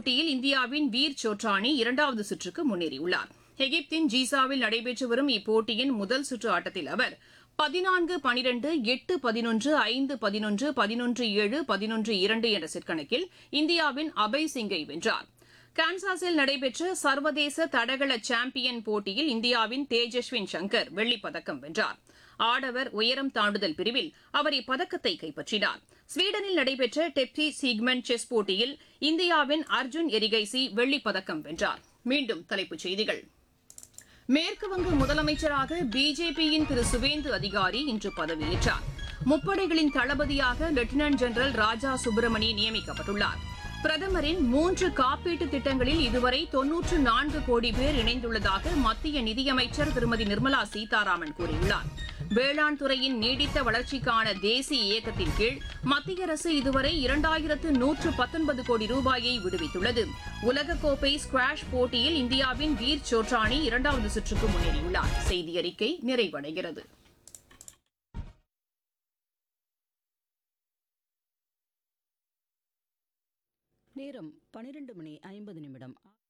போட்டியில் இந்தியாவின் வீர் சோட்ரானி இரண்டாவது சுற்றுக்கு முன்னேறியுள்ளார் எகிப்தின் ஜீசாவில் நடைபெற்று வரும் இப்போட்டியின் முதல் சுற்று ஆட்டத்தில் அவர் பதினான்கு பனிரெண்டு எட்டு பதினொன்று ஐந்து பதினொன்று பதினொன்று ஏழு பதினொன்று இரண்டு என்ற செட் கணக்கில் இந்தியாவின் அபய் சிங்கை வென்றார் கான்சாஸில் நடைபெற்ற சர்வதேச தடகள சாம்பியன் போட்டியில் இந்தியாவின் தேஜஸ்வின் சங்கர் வெள்ளிப் பதக்கம் வென்றார் ஆடவர் உயரம் தாண்டுதல் பிரிவில் அவர் இப்பதக்கத்தை கைப்பற்றினார் ஸ்வீடனில் நடைபெற்ற டெப்டி சீக்மெண்ட் செஸ் போட்டியில் இந்தியாவின் அர்ஜுன் எரிகைசி வெள்ளிப் பதக்கம் வென்றார் மீண்டும் தலைப்புச் செய்திகள் மேற்குவங்க முதலமைச்சராக பிஜேபியின் திரு சுவேந்து அதிகாரி இன்று பதவியேற்றார் முப்படைகளின் தளபதியாக லெப்டினன்ட் ஜெனரல் ராஜா சுப்பிரமணி நியமிக்கப்பட்டுள்ளார் பிரதமரின் மூன்று காப்பீட்டு திட்டங்களில் இதுவரை தொன்னூற்று நான்கு கோடி பேர் இணைந்துள்ளதாக மத்திய நிதியமைச்சர் திருமதி நிர்மலா சீதாராமன் கூறியுள்ளார் வேளாண் துறையின் நீடித்த வளர்ச்சிக்கான தேசிய இயக்கத்தின் கீழ் மத்திய அரசு இதுவரை இரண்டாயிரத்து நூற்று பத்தொன்பது கோடி ரூபாயை விடுவித்துள்ளது உலகக்கோப்பை ஸ்குவாஷ் போட்டியில் இந்தியாவின் வீர் சோட்ரானி இரண்டாவது சுற்றுக்கு முன்னேறியுள்ளார் செய்தி அறிக்கை நிறைவடைகிறது நேரம் பனிரெண்டு மணி ஐம்பது நிமிடம்